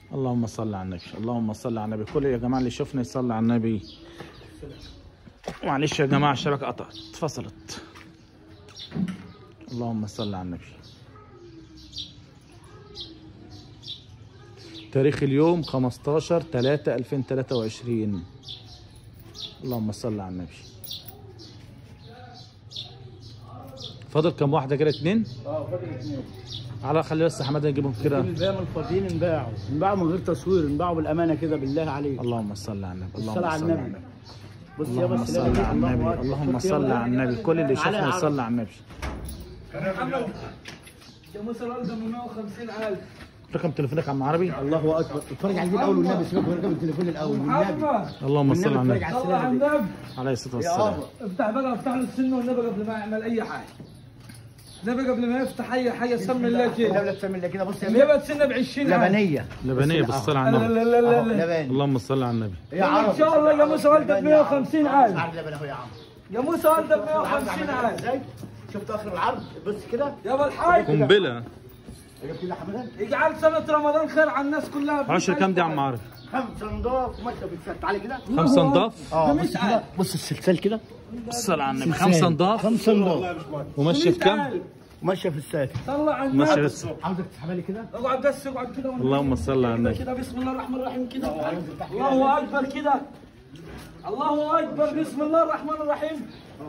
اللهم صل على النبي اللهم صل على النبي كل يا جماعه اللي شفنا يصلي على النبي معلش يا جماعه الشبكه قطعت اتفصلت اللهم صل على النبي تاريخ اليوم 15 3 2023 اللهم صل على النبي فاضل كم واحده كده اتنين اه فاضل اثنين على خلي بس حماده يجيبهم كده الباقي الفاضيين انباعوا انباعوا من غير تصوير انباعوا بالامانه كده بالله عليك اللهم صل على النبي اللهم الصلاة على صل على النبي. النبي بص يا اللهم بس صل على النبي اللهم صل على النبي كل اللي على شافنا عرض. يصلي على النبي محمد يا موسى الارض ب 150000 رقم تليفونك يا عم عربي الله اكبر اتفرج على الفيديو الاول والنبي سيبك من رقم التليفون الاول والنبي محمد اللهم صل على والنبي النبي اتفرج صلى على السنة دي. النبي عليه الصلاه يا والسلام ابا افتح بقى افتح له السنه والنبي قبل ما يعمل اي حاجه النبي قبل ما يفتح اي حاجه سمي الله كده الدولة تسمي الله كده بص يا النبي بيه تسنه ب 20 لبنيه لبنيه بالصلاه على لا النبي لا لا لا أهو، لا لبن اللهم صل على النبي يا عرب ان شاء الله يا موسى والدك 150000 عرض لبن اهو يا عم يا موسى والدك العرض عامل 150000 ازاي شفت اخر العرض بص كده يا ابو الحاج قنبله شفت كده حمدان اجعل سنه رمضان خير على الناس كلها عشر كام دي يا عم عربي خمسة نضاف وماشية في السد تعالى كده خمسه نضاف اه ده بص مش كده عارف. بص السلسال كده بالصلاه على النبي خمسه نضاف خمسة نضاف وماشيه في كام وماشية في السد صلى على ماشيه النبي بس عاوزك تسحبها لي كده اقعد بس اقعد كده اللهم صل على النبي كده بسم الله الرحمن الرحيم كده الله اكبر كده الله اكبر بسم الله الرحمن الرحيم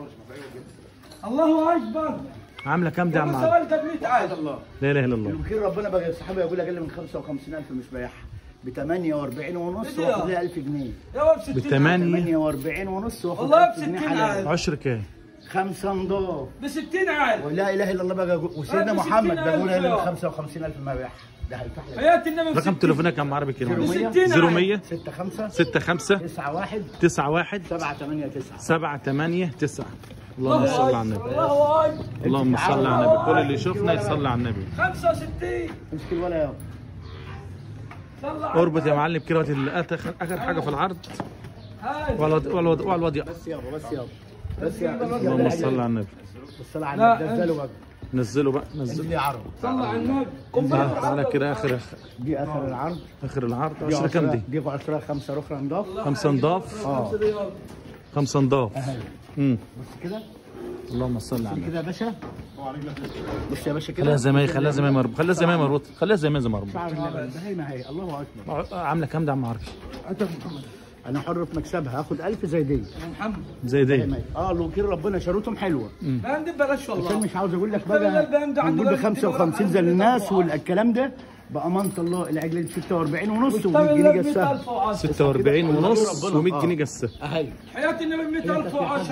الله اكبر عامله كام دي يا عم موسى عربي والدك 100000 الله لا اله الا الله يمكن ربنا بقى صاحبي يقول اقل من 55000 مش بايعها ب 48 ونص إيه ده؟ واخد لها 1000 جنيه يا ب 60 بثمانية 48 ونص واخد والله ب 1000 جنيه 60 حلال عاد. عشر كام خمسة نضاف ب 60 عاد ولا اله الا الله بقى وسيدنا ألف محمد وستين بيقول ألف اقل من يا. 55000 ما بايعها ده هيفتح لك حياة النبي ب رقم 60 تليفونك يا عم عربي كده ب زيرو 60 زيرو عاد. 100 6 5 6 5 9 1 9 1 7 8 9 7 8 9 اللهم صل على النبي الله اكبر اللهم صل على النبي كل اللي يشوفنا يصلي على النبي 65 امسك الولا يا صلى على اربط يا معلم كده وقت ال- اخر اخر حاجه في العرض هاي وعلى الوضع- وعلى الوضع- وعلى الوضع بس يابا بس يابا بس يابا اللهم صل على النبي الصلاة على لا، النبي نزلوا بقى نزله بقى انزل نزله يا عرب صلى على النبي قم تعال بقى. تعالى كده اخر دي اخر العرض اخر العرض دي 10 كام دي؟ دي 10 5 رخرة نضاف خمسة نضاف اه خمسة نضاف اهي امم بص كده اللهم صل على النبي كده يا باشا بص يا باشا كده خليها زي ما هي خليها زي ما هي مربوط خليها زي ما هي مربوط خليها زي ما هي زي ما هي شعر مربوط اللبن ده هي ما هي الله اكبر عامله كام ده يا عم عربي؟ انا حر في مكسبها هاخد 1000 زي دي يا محمد زي هي دي ما هي. اه لو كده ربنا شروطهم حلوه ما عندي ببلاش عشان والله مش عاوز اقول لك طب البان ده بقى عنده نقول ب لازم تبقى 55 زي عنده الناس طبعا. والكلام ده بامانه الله العجله دي 46 ونص و100 طب جنيه النبي جسها 100000 و10 46 ونص ربنا. و100 جنيه جسه اهي حياة النبي 100000 و10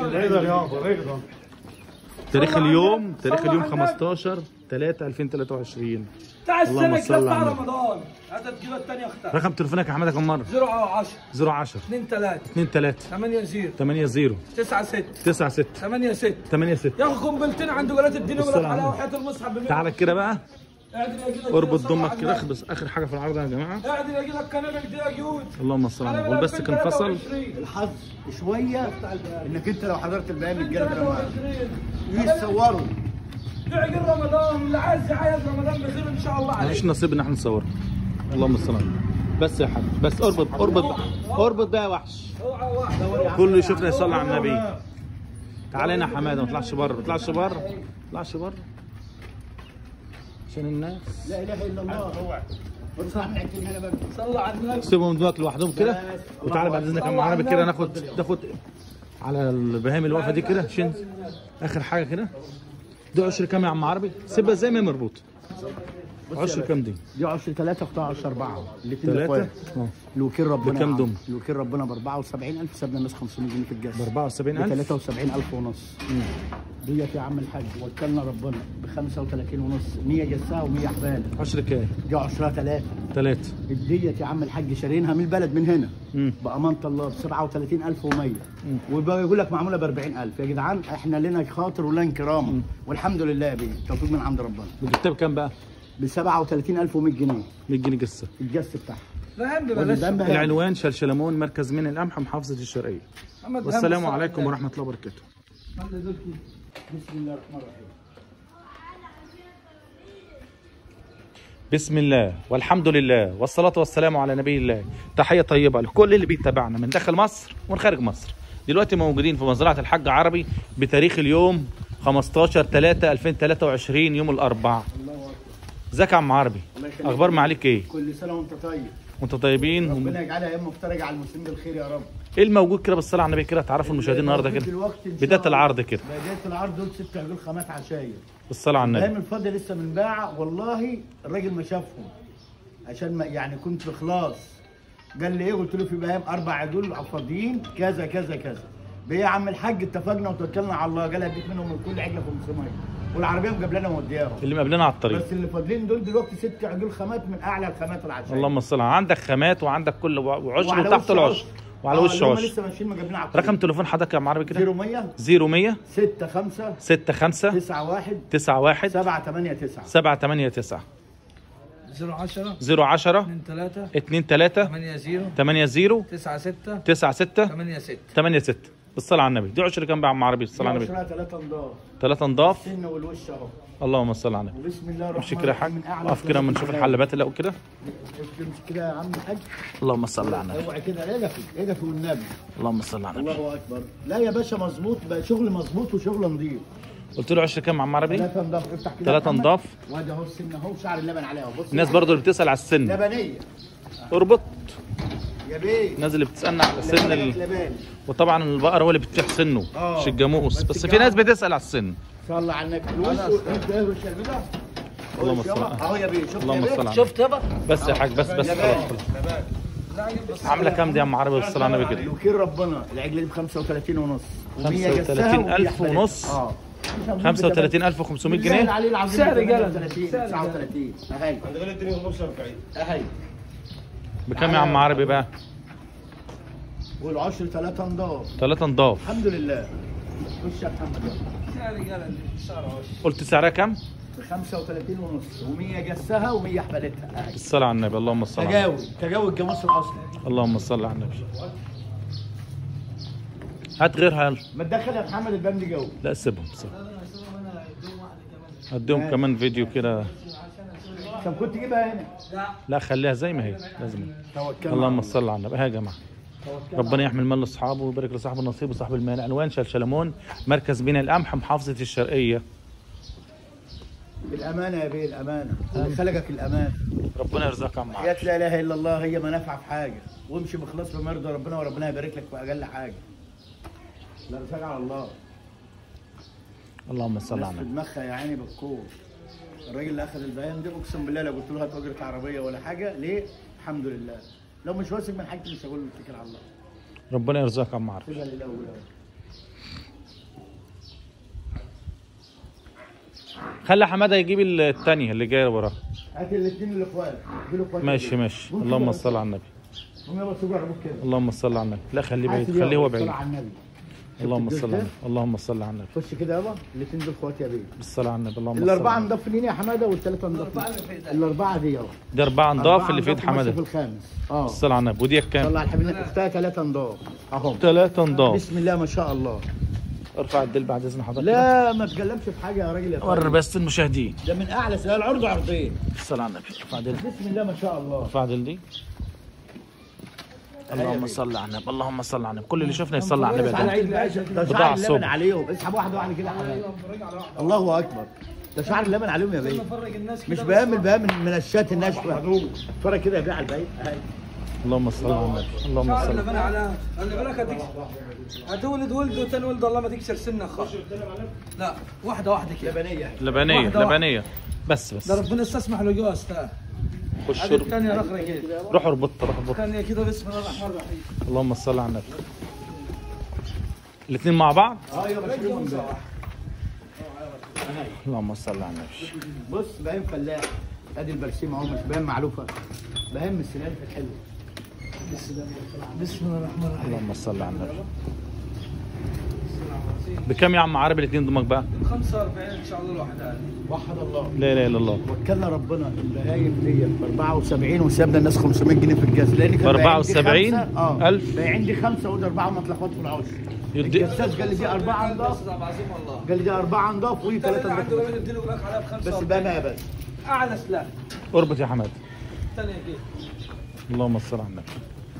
تاريخ اليوم تاريخ اليوم 15 3 2023 بتاع اللهم السنة صل كده على بتاع النبي. رمضان هات الكيلو الثانية اختار رقم تليفونك يا حماده كم مره 0 10 010 2 3 2 3 8 0 8 0 9 6 9 6 8 6 8 6 يا اخي قنبلتين عنده قناة الدين بالصلاة ولا على حلاوه النبي. وحياة المصحف بمية. تعالى كده بقى قاعد يلاقي لك اربط كده ضمك صلى كده على اخد بس اخر حاجه في العرض يا جماعه النبي. قاعد يلاقي لك كنبك دي يا جود اللهم صل على النبي والبس كان فصل الحظ شويه انك انت لو حضرت البيان الجلد يتصوروا تعقل رمضان اللي عايز يعايز رمضان بخير ان شاء الله عليه مفيش نصيب ان احنا نصور اللهم صل على النبي بس يا حبيبي بس اربط اربط اربط بقى يا وحش اوعى واحده كله يشوفنا يصلي على النبي تعالى هنا يا حماده ما تطلعش بره ما تطلعش بره ما تطلعش بره عشان الناس لا اله الا الله بص احنا عايزين هنا بقى صلى على النبي سيبهم دلوقتي لوحدهم كده وتعالى بعد اذنك يا عم عربي كده ناخد ناخد على البهايم اللي واقفه دي كده عشان اخر حاجه كده دي عشر كام يا عم عربي سيبها زي ما هي مربوطه عشر كام دي دي 10 3 اختها 10 4 الاثنين ثلاثة اخوات اه لوكيل ربنا بكام يا عم. دم؟ لوكيل ربنا ب 74000 سابنا الناس 500 جنيه في ب الجزء ب 74000 73000 ونص ديت يا عم الحاج وكلنا ربنا ب 35 ونص 100 جسها و100 حبال 10 كام دي 10 3 ثلاثة ديت يا عم الحاج شارينها من البلد من هنا امم بأمانة الله ب 37100 ويقول لك معمولة ب 40000 يا جدعان احنا لنا خاطر ولنا كرامة والحمد لله يا بيه توفيق من عند ربنا وجبتها بكام بقى؟ ب 37100 جنيه 100 جنيه قصه الجس بتاعها لا هم ببلاش والدم بقى- العنوان شلشلمون مركز من القمح محافظه الشرقيه محمد هم والسلام صلى عليكم على ورحمه الله وبركاته النبي. محمد ذو بسم الله الرحمن الرحيم بسم الله والحمد لله والصلاة والسلام على نبي الله تحية طيبة لكل اللي بيتابعنا من داخل مصر ومن خارج مصر دلوقتي موجودين في مزرعة الحاج عربي بتاريخ اليوم 15 3 2023 يوم الأربعاء ازيك يا عم عربي الله يخليك. أخبار معاليك إيه كل سنه وانت طيب وانتوا طيبين ربنا يجعلها ايام مفترجه على المسلمين بالخير يا رب ايه الموجود كده بالصلاة على النبي كده تعرفوا المشاهدين النهارده كده دلوقتي إن شاء بداية الله. العرض كده بدايه العرض دول ست عجول خامات عشاير بالصلاة على النبي ايام الفضل لسه من باع والله الراجل ما شافهم عشان ما يعني كنت في خلاص قال لي ايه قلت له في بهايم اربع عدول فاضيين كذا كذا كذا بيه يا عم الحاج اتفقنا وتوكلنا على الله قال هديك منهم من كل عجله 500 والعربيه مقابلانا مودياهم اللي مقابلنا على الطريق بس اللي فاضلين دول دلوقتي ست عجول خامات من اعلى الخامات العشاير اللهم صل على عندك خامات وعندك كل وعشر وعلى وتحت وش العشر وعلى آه، وش اللي هم عشر لسه ماشيين مقابلين على الطريق. رقم تليفون حضرتك يا عم عربي كده 0100 0100 6 5 65 9 1 91 7 8 9 789 010 010 2 3 2 3 8 0 8 0 9 6 9 6 8 6 8 6 بالصلاة على النبي دي عشر كام بقى يا عم عربي بالصلاة على النبي 3 نضاف ثلاثة نضاف سن والوش اهو اللهم صل على النبي وبسم الله الرحمن امشي كده يا حاج من اعلى اقف كده اما نشوف الحلبات اللي كده امشي كده يا عم الحاج اللهم صل على النبي اوعى كده ايه ده في ايه ده في والنبي اللهم صل على النبي الله اكبر لا يا باشا مظبوط بقى شغل مظبوط وشغل نظيف قلت له عشر كام يا عم عربي ثلاثة نضاف افتح كده ثلاثة يا محمد. نضاف. وادي اهو السن اهو شعر اللبن عليها اهو بص الناس برضو اللي بتسأل على السن لبنيه اربط يا بيه الناس اللي بتسألنا على سن ال... لبن وطبعا البقرة هو اللي بتتيح سنه آه. مش الجاموس بس بس في ناس بتسأل على السن صلى على النبي الوش انت ايه وش كده اللهم وش صل يابا. على- اهو يا بيه شفت اللهم يا صل بيه على شفت يابا بس يا حاج بس بس خلاص خلاص عامله كام دي يا عم عربي بالصلاه على النبي كده وكيل ربنا العجله دي ب 35 ونص 35,000 ونص. اه 35500 بالله جنيه عليه العظيم سعر قلم. 38 سعر 39 اهي اهي بكام يا عم عربي بقى والعشر ثلاثة نضاف ثلاثة نضاف الحمد لله خش يا محمد يلا. سعر قلم شهر عشر قلت سعرها كام ب 35 ونص و100 جسها و100 حفلتها اهي بالصلاه على النبي اللهم صل على النبي تجاوز تجاوز الجاموس الاصلي اللهم صل على النبي هات غيرها يلا ما تدخل يا محمد البند جو لا سيبهم سيبهم هديهم كمان فيديو كده طب كنت تجيبها هنا لا خليها زي ما هي لازم توكلنا اللهم صل على النبي ها يا جماعه ربنا يحمل مال لاصحابه ويبارك لصاحب النصيب وصاحب المال عنوان شلشلمون مركز بين القمح محافظه الشرقيه الامانه يا بيه الامانه اللي خلقك الامانه ربنا يرزقك يا عم عربي. حياة لا اله الا الله هي ما نافعه في حاجه وامشي بخلاص بمرضى ربنا وربنا يبارك لك في اقل حاجه لا رزاق على الله اللهم صل الناس على في النبي دماغها يا عيني بالكور الراجل اللي اخذ البيان ده اقسم بالله لو قلت له هات اجره عربيه ولا حاجه ليه؟ الحمد لله لو مش واثق من حاجتي مش هقول له اتكل على الله ربنا يرزقك يا عم عربي سيبها للاول أهو. خلي حماده يجيب الثانيه اللي جايه وراه هات الاثنين الاخوات دول اخوات ماشي ماشي اللهم صل على النبي هم يلا سيبوا يعرفوك كده اللهم صل على النبي لا خليه بعيد حاسب يلا، خليه هو بالصلاة بعيد على النبي اللهم الجزء صل ده؟ على النبي اللهم صل على النبي خش كده يابا الاثنين دول اخوات يا بيه بالصلاه على النبي اللهم صل الاربعه على النبي. نضاف لين يا حماده والثلاثه نضاف الاربعه دي يابا دي اربعه نضاف أربعة اللي في ايد نضاف وماشية في حماده الخامس اه بالصلاه على النبي ودي صلى كام؟ على الحبيب اختها ثلاثه نضاف اهم ثلاثه نضاف بسم الله ما شاء الله ارفع الدل بعد اذن حضرتك لا ما تكلمش في حاجه يا راجل يا وري طيب. بس المشاهدين ده من اعلى سؤال العرض عرضين بالصلاه على النبي ارفع دل بسم الله ما شاء الله ارفع دل دي اللهم صل على النبي اللهم صل على النبي كل اللي شفنا يصلي على النبي على ده. عيد العشاء ده بضاعة شعر اللبن الصبح. عليهم اسحب واحده واحده كده يا حبايبي. الله اكبر ده شعر اللبن عليهم يا بيه فرق الناس مش بهام البهام من من الشات الناشفه اتفرج كده يا بيه على البيت أهي. اللهم صل على النبي اللهم شعر صل اللبن على خلي بالك هتكسر هتولد ولد وتاني ولد الله ما تكسر سنه خالص لا واحده واحده كده لبنيه لبنيه واحدة واحدة. لبنيه بس بس ده ربنا استسمح له جواز تا خش هذه الثانيه رخره كده روح اربط روح اربط الثانيه كده بسم الله الرحمن الرحيم اللهم صل على النبي الاثنين مع بعض اه يا باشا اللهم صل على النبي بص بهام فلاح ادي البرسيم اهو مش بهام معلوفه بهام من السنان الحلوه بسم الله الرحمن الرحيم اللهم صل على النبي بكم يا عم عربي الاثنين دمك بقى 45 ان شاء الله الواحده وحد الله لا اله الا الله وكلنا ربنا البهايم ديت ب 74 وسابنا الناس 500 جنيه في الجاز لان كان ب بايع عندي 74 خمسة، اه ألف. بايع عندي خمسه ودي اربعه ما اتلخبطت في العشر يدي- الجساس قال لي دي اربعه نضاف عظيم والله قال لي دي اربعه نضاف ودي ثلاثه عنده نضاف راجل اديله لك عليها ب بس 45 بقى يا باشا اعلى سلاح اربط يا حماد ثانيه كده اللهم صل على النبي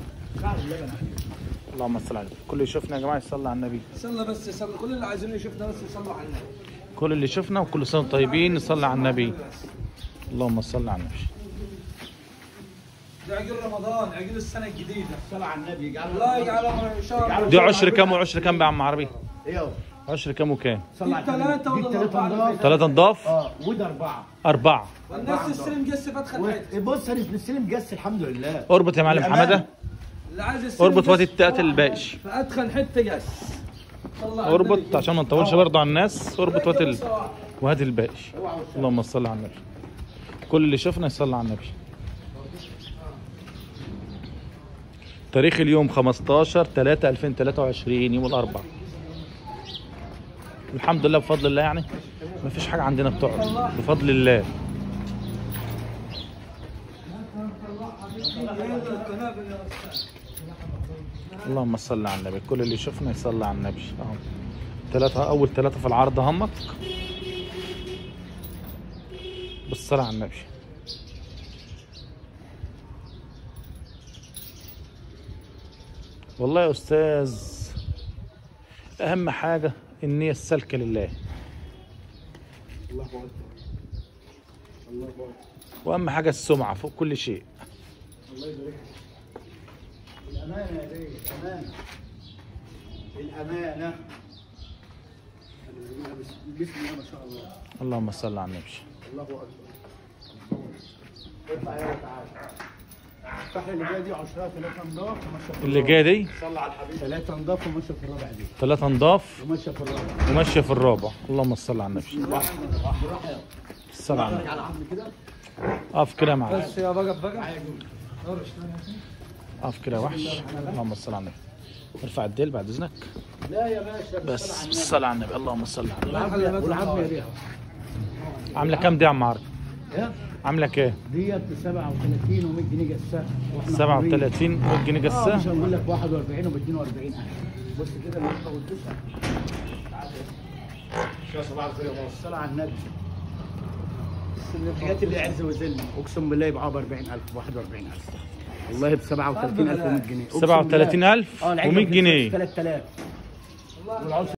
اللهم صل على النبي كل اللي يشوفنا يا جماعه يصلي على النبي صلى بس يصلي كل اللي عايزين يشوفنا بس يصلوا على النبي كل اللي شفنا وكل سنه وانتم طيبين نصلي على النبي اللهم صل على النبي ده عقل رمضان عقل السنه الجديده صلى على النبي يجعل الله يجعلها شهر دي عشر كام وعشر كام بقى يا عم عربي ايه اهو عشر كام وكام صلى على النبي ثلاثة دي ولا التلاتة أربعة؟ نضاف ثلاثة نضاف اه وده اربعه أربعة والناس تستلم جس فتحه حته بص انا بنستلم جس الحمد لله اربط يا معلم الأمان. حمادة اللي عايز يستلم اربط جس وادي التقاتل الباقش فاتخن حته جس صلى على اربط النبي. عشان ما نطولش برضه على الناس اربط وادي ال- بس واحد. وهات الباقش اللهم صل على النبي كل اللي شفنا يصلي على النبي تاريخ اليوم 15 3 2023 يوم الاربعاء الحمد لله بفضل الله يعني ما فيش حاجه عندنا بتقعد بفضل الله اللهم صل على النبي كل اللي شفنا يصلي على النبي اهو ثلاثة أول ثلاثة في العرض همك بالصلاة على النبي والله يا أستاذ أهم حاجة النية السالكة لله وأهم حاجة السمعة فوق كل شيء الامانه يا بيه الامانه الامانه بسم الله ما شاء الله اللهم صل على النبي الله اكبر اطلع يا تعالى الصحن اللي جايه دي عشرة ثلاثة نضاف وماشية في اللي الرابع. جايه دي صلى على الحبيب ثلاثة نضاف وماشية في الرابع دي ثلاثة نضاف وماشية في الرابع وماشية في الرابع اللهم صل على النبي بالراحة يا الصلاة على النبي على عظم كده اقف كده يا معلم بس يا بقى بقى اقف كده يا وحش اللهم صل على النبي ارفع الديل بعد اذنك لا يا باشا بس بالصلاة على النبي اللهم صل على النبي والعظم والعظم يا بيه عاملة كام دي يا عم عربي؟ ايه عاملة كام؟ ديت ب 37 و100 جنيه جسام واحنا 37 100 جنيه اه مش جسام هنقول لك 41 وب 42 بص كده ما تفوتوش الصلاة على النبي الحاجات اللي عز وذل اقسم بالله يبقى ب 40000 41000 والله ب 37100 جنيه أقسم بالله. 37000 اه العلبة و100 جنيه 3000 والعصر